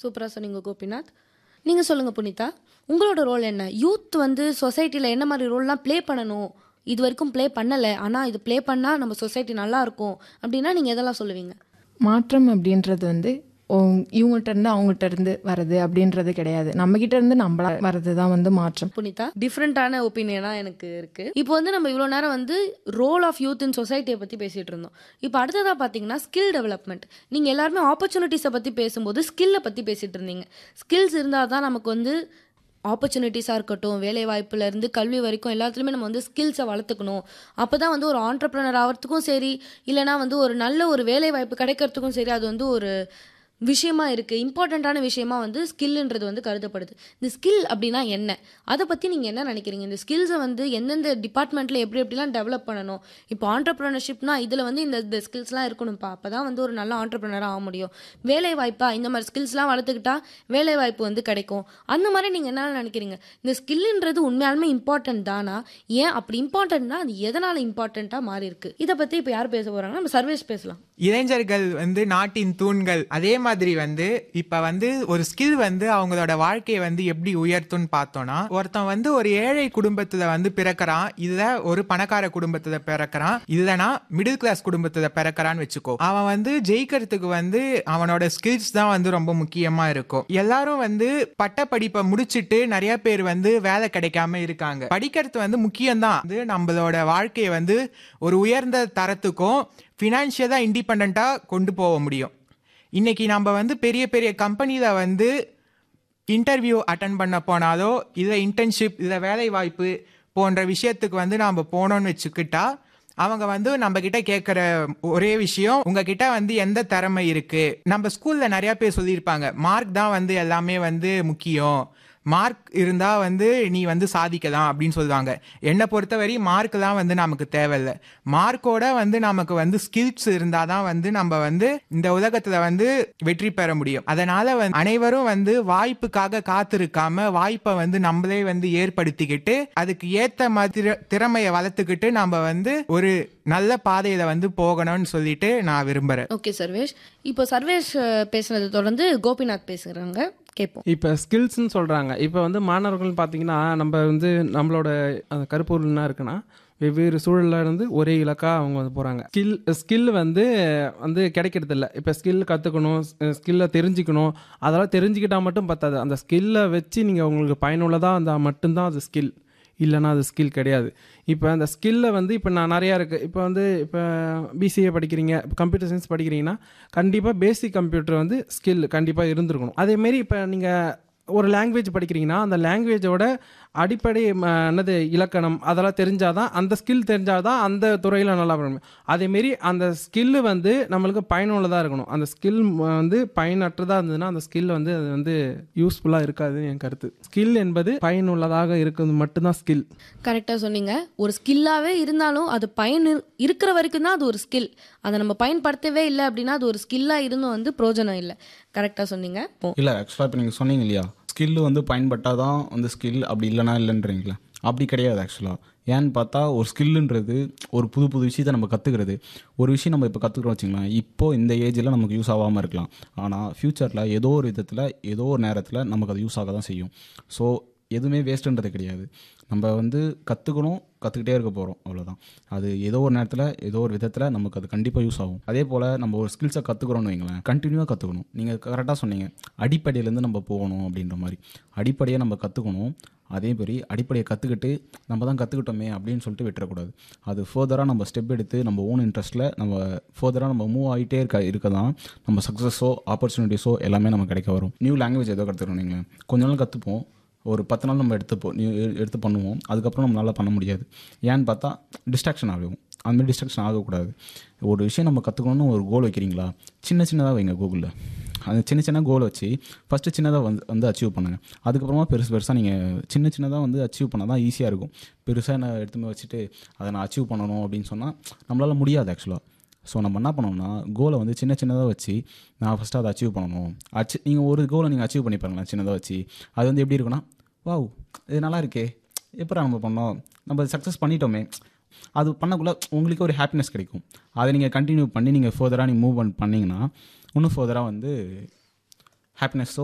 சூப்பராக சொன்னீங்க கோபிநாத் நீங்கள் சொல்லுங்கள் புனிதா உங்களோட ரோல் என்ன யூத் வந்து சொசைட்டியில் என்ன மாதிரி ரோல்லாம் ப்ளே பண்ணணும் இது வரைக்கும் ப்ளே பண்ணலை ஆனால் இது ப்ளே பண்ணால் நம்ம சொசைட்டி நல்லா இருக்கும் அப்படின்னா நீங்கள் எதெல்லாம் சொல்லுவீங்க மாற்றம் அப்படின்றது வந்து ஓ, இவங்கள்ட்ட இருந்து அவங்கள்ட்ட இருந்து வர்றது அப்படின்றது கிடையாது நம்ம கிட்ட இருந்து நம்மளா வர்றது தான் வந்து மாற்றம் புனிதா டிஃப்ரெண்ட்டான ஒப்பீனியனாக எனக்கு இருக்குது இப்போ வந்து நம்ம இவ்வளோ நேரம் வந்து ரோல் ஆஃப் யூத் இன் சொசைட்டியை பற்றி பேசிகிட்டு இருந்தோம் இப்போ அடுத்ததாக பார்த்தீங்கன்னா ஸ்கில் டெவலப்மெண்ட் நீங்கள் எல்லாருமே ஆப்பர்ச்சுனிட்டிஸை பற்றி பேசும்போது ஸ்கில்லை பற்றி பேசிகிட்டு இருந்தீங்க ஸ்கில்ஸ் இருந்தால் தான் நமக்கு வந்து ஆப்பர்ச்சுனிட்டிஸாக இருக்கட்டும் வேலை வாய்ப்புல இருந்து கல்வி வரைக்கும் எல்லாத்துலேயுமே நம்ம வந்து ஸ்கில்ஸை வளர்த்துக்கணும் அப்போ தான் வந்து ஒரு ஆண்டர்ப்ரனர் ஆகிறதுக்கும் சரி இல்லைனா வந்து ஒரு நல்ல ஒரு வேலை வாய்ப்பு கிடைக்கிறதுக்கும் சரி அது வந்து ஒரு விஷயமா இருக்குது இம்பார்ட்டண்ட்டான விஷயமா வந்து ஸ்கில்ன்றது வந்து கருதப்படுது இந்த ஸ்கில் அப்படின்னா என்ன அதை பற்றி நீங்கள் என்ன நினைக்கிறீங்க இந்த ஸ்கில்ஸை வந்து எந்தெந்த டிபார்ட்மெண்ட்டில் எப்படி எப்படிலாம் டெவலப் பண்ணணும் இப்போ ஆண்டர்ப்ரனர்ஷிப்னா இதில் வந்து இந்த இந்த ஸ்கில்ஸ்லாம் இருக்கணும்ப்பா அப்போ தான் வந்து ஒரு நல்ல ஆண்டர்ப்ரனராக ஆக முடியும் வேலை வாய்ப்பா இந்த மாதிரி ஸ்கில்ஸ்லாம் வளர்த்துக்கிட்டா வேலை வாய்ப்பு வந்து கிடைக்கும் அந்த மாதிரி நீங்கள் என்ன நினைக்கிறீங்க இந்த ஸ்கில்ன்றது உண்மையாலுமே இம்பார்ட்டன்ட் தானா ஏன் அப்படி இம்பார்ட்டன்ட்னா அது எதனால் இம்பார்ட்டண்ட்டாக மாறி இருக்கு இதை பற்றி இப்போ யார் பேச போகிறாங்க நம்ம சர்வேஸ் பேசலாம் இளைஞர்கள் வந்து நாட்டின் தூண்கள் அதே மாதிரி வந்து இப்ப வந்து ஒரு ஸ்கில் வந்து அவங்களோட வாழ்க்கையை வந்து எப்படி உயர்த்தும்னு பார்த்தோம்னா ஒருத்தன் வந்து ஒரு ஏழை குடும்பத்துல வந்து பிறக்கிறான் இதுல ஒரு பணக்கார குடும்பத்துல பிறக்கிறான் இல்லனா மிடில் கிளாஸ் குடும்பத்துல பிறக்கிறான்னு வச்சுக்கோ அவன் வந்து ஜெயிக்கிறதுக்கு வந்து அவனோட ஸ்கில்ஸ் தான் வந்து ரொம்ப முக்கியமா இருக்கும் எல்லாரும் வந்து பட்ட படிப்பை முடிச்சிட்டு நிறைய பேர் வந்து வேலை கிடைக்காம இருக்காங்க படிக்கிறது வந்து முக்கியம்தான் வந்து நம்மளோட வாழ்க்கையை வந்து ஒரு உயர்ந்த தரத்துக்கும் ஃபினான்ஷியலாக இண்டிபெண்ட்டாக கொண்டு போக முடியும் இன்னைக்கு நம்ம வந்து பெரிய பெரிய கம்பெனியில் வந்து இன்டர்வியூ அட்டன் பண்ண போனாலோ இல்லை இன்டர்ன்ஷிப் இல்லை வேலை வாய்ப்பு போன்ற விஷயத்துக்கு வந்து நாம் போனோம்னு வச்சுக்கிட்டா அவங்க வந்து நம்ம கிட்ட கேட்குற ஒரே விஷயம் உங்ககிட்ட வந்து எந்த திறமை இருக்கு நம்ம ஸ்கூல்ல நிறைய பேர் சொல்லியிருப்பாங்க மார்க் தான் வந்து எல்லாமே வந்து முக்கியம் மார்க் இருந்தா வந்து நீ வந்து சாதிக்கலாம் அப்படின்னு சொல்லுவாங்க என்னை பொறுத்தவரை மார்க்லாம் வந்து நமக்கு தேவையில்லை மார்க்கோட வந்து நமக்கு வந்து ஸ்கில்ஸ் இருந்தாதான் வந்து நம்ம வந்து இந்த உலகத்துல வந்து வெற்றி பெற முடியும் அதனால வந்து அனைவரும் வந்து வாய்ப்புக்காக காத்திருக்காம வாய்ப்பை வந்து நம்மளே வந்து ஏற்படுத்திக்கிட்டு அதுக்கு ஏத்த மாதிரி திறமையை வளர்த்துக்கிட்டு நம்ம வந்து ஒரு நல்ல பாதையில வந்து போகணும்னு சொல்லிட்டு நான் விரும்புறேன் ஓகே சர்வேஷ் இப்போ சர்வேஷ் அஹ், பேசுனதை தொடர்ந்து கோபிநாத் பேசுகிறாங்க கேட்போம் இப்போ ஸ்கில்ஸ்னு சொல்கிறாங்க இப்போ வந்து மாணவர்கள் பார்த்தீங்கன்னா நம்ம வந்து நம்மளோட அந்த கருப்பொருள் என்ன இருக்குன்னா வெவ்வேறு சூழல்ல இருந்து ஒரே இலக்காக அவங்க வந்து போகிறாங்க ஸ்கில் ஸ்கில் வந்து வந்து கிடைக்கிறது இல்லை இப்போ ஸ்கில் கற்றுக்கணும் ஸ்கில்லை தெரிஞ்சுக்கணும் அதெல்லாம் தெரிஞ்சுக்கிட்டா மட்டும் பத்தாது அந்த ஸ்கில்லை வச்சு நீங்கள் உங்களுக்கு பயனுள்ளதாக இருந்தால் மட்டும்தான் அது ஸ்கில் இல்லைன்னா அது ஸ்கில் கிடையாது இப்போ அந்த ஸ்கில்லை வந்து இப்போ நான் நிறையா இருக்குது இப்போ வந்து இப்போ பிசிஏ படிக்கிறீங்க கம்ப்யூட்டர் சயின்ஸ் படிக்கிறீங்கன்னா கண்டிப்பாக பேசிக் கம்ப்யூட்டர் வந்து ஸ்கில் கண்டிப்பாக இருந்திருக்கணும் அதேமாரி இப்போ நீங்கள் ஒரு லாங்குவேஜ் படிக்கிறீங்கன்னா அந்த லாங்குவேஜோட அடிப்படை ம, என்னது இலக்கணம் அதெல்லாம் தெரிஞ்சாதான் அந்த ஸ்கில் தெரிஞ்சாதான் அந்த துறையில் நல்லா பண்ண முடியும் அதேமாரி அந்த ஸ்கில்லு வந்து நம்மளுக்கு பயனுள்ளதாக இருக்கணும் அந்த ஸ்கில் வந்து பயனற்றதாக இருந்ததுன்னா அந்த ஸ்கில் வந்து அது வந்து யூஸ்ஃபுல்லாக இருக்காதுன்னு என் கருத்து ஸ்கில் என்பது பயனுள்ளதாக இருக்கிறது மட்டும்தான் ஸ்கில் கரெக்டாக சொன்னீங்க ஒரு ஸ்கில்லாகவே இருந்தாலும் அது பயன் இரு- இருக்கிற வரைக்கும் தான் அது ஒரு ஸ்கில் அதை நம்ம பயன்படுத்தவே இல்லை அப்படின்னா அது ஒரு ஸ்கில்லாக இருந்தும் வந்து பிரோஜனம் இல்லை கரெக்டாக சொன்னீங்க இப்போ இல்லை ஆக்சுவலாக இப்போ நீங்கள் சொன்னீங்க இல்லையா ஸ்கில் வந்து பயன்பட்டால் தான் வந்து ஸ்கில் அப்படி இல்லைனா இல்லைன்றீங்களா அப்படி கிடையாது ஆக்சுவலாக ஏன்னு பார்த்தா ஒரு ஸ்கில்லுன்றது ஒரு புது புது விஷயத்தை நம்ம கற்றுக்கிறது ஒரு விஷயம் நம்ம இப்போ கற்றுக்குறோம் வச்சுங்களேன் இப்போ இந்த ஏஜில் நமக்கு யூஸ் ஆகாமல் இருக்கலாம் ஆனால் ஃப்யூச்சரில் ஏதோ ஒரு விதத்தில் ஏதோ ஒரு நேரத்தில் நமக்கு அது யூஸ் ஆக தான் செய்யும் ஸோ எதுவுமே வேஸ்ட்டுன்றது கிடையாது நம்ம வந்து கற்றுக்கணும் கற்றுக்கிட்டே இருக்க போகிறோம் அவ்வளோதான் அது ஏதோ ஒரு நேரத்தில் ஏதோ ஒரு விதத்தில் நமக்கு அது கண்டிப்பாக யூஸ் ஆகும் அதே போல் நம்ம ஒரு ஸ்கில்ஸை கற்றுக்குறோம்னு வைங்களேன் கண்டினியூவாக கற்றுக்கணும் நீங்கள் கரெக்டாக சொன்னீங்க அடிப்படையிலேருந்து நம்ம போகணும் அப்படின்ற மாதிரி அடிப்படையை நம்ம கற்றுக்கணும் அதே மாதிரி அடிப்படையை கற்றுக்கிட்டு நம்ம தான் கற்றுக்கிட்டோமே அப்படின்னு சொல்லிட்டு விட்டுறக்கூடாது அது ஃபர்தராக நம்ம ஸ்டெப் எடுத்து நம்ம ஓன் இன்ட்ரெஸ்ட்டில் நம்ம ஃபர்தராக நம்ம மூவ் ஆகிட்டே இருக்க இருக்க தான் நம்ம சக்ஸஸோ ஆப்பர்ச்சுனிட்டிஸோ எல்லாமே நமக்கு கிடைக்க வரும் நியூ லாங்குவேஜ் ஏதோ கற்றுக்கணும் நீங்கள் கொஞ்ச நாள் கற்றுப்போம் ஒரு பத்து நாள் நம்ம எடுத்துப்போம் நீ எ- எடுத்து பண்ணுவோம் அதுக்கப்புறம் நம்மளால பண்ண முடியாது ஏன்னு பார்த்தா டிஸ்ட்ராக்ஷன் ஆகும் அதுமாதிரி டிஸ்ட்ராக்ஷன் ஆகக்கூடாது ஒரு விஷயம் நம்ம கற்றுக்கணும்னு ஒரு கோல் வைக்கிறீங்களா சின்ன சின்னதாக வைங்க கூகுளில் அந்த சின்ன சின்ன கோல் வச்சு ஃபஸ்ட்டு சின்னதாக வந்து வந்து அச்சீவ் பண்ணுங்கள் அதுக்கப்புறமா பெருசு பெருசாக நீங்கள் சின்ன சின்னதாக வந்து அச்சீவ் பண்ணால் தான் ஈஸியாக இருக்கும் பெருசாக நான் எடுத்துமே வச்சுட்டு அதை நான் அச்சீவ் பண்ணணும் அப்படின்னு சொன்னால் நம்மளால் முடியாது ஆக்சுவலாக ஸோ நம்ம என்ன பண்ணோம்னா கோலை வந்து சின்ன சின்னதாக வச்சு நான் ஃபஸ்ட்டு அதை அச்சீவ் பண்ணணும் அச்சு நீங்கள் ஒரு கோலை நீங்கள் அச்சீவ் பண்ணி பாருங்களேன் சின்னதாக வச்சு அது வந்து எப்படி இருக்குன்னா வாவ் இது நல்லா இருக்கே எப்போ நம்ம பண்ணோம் நம்ம சக்ஸஸ் பண்ணிட்டோமே அது பண்ணக்குள்ள உங்களுக்கு ஒரு ஹாப்பினஸ் கிடைக்கும் அதை நீங்கள் கண்டினியூ பண்ணி நீங்கள் ஃபர்தராக நீங்கள் மூவ் பண்ணிங்கன்னா இன்னும் ஃபர்தராக வந்து ஹாப்பினஸோ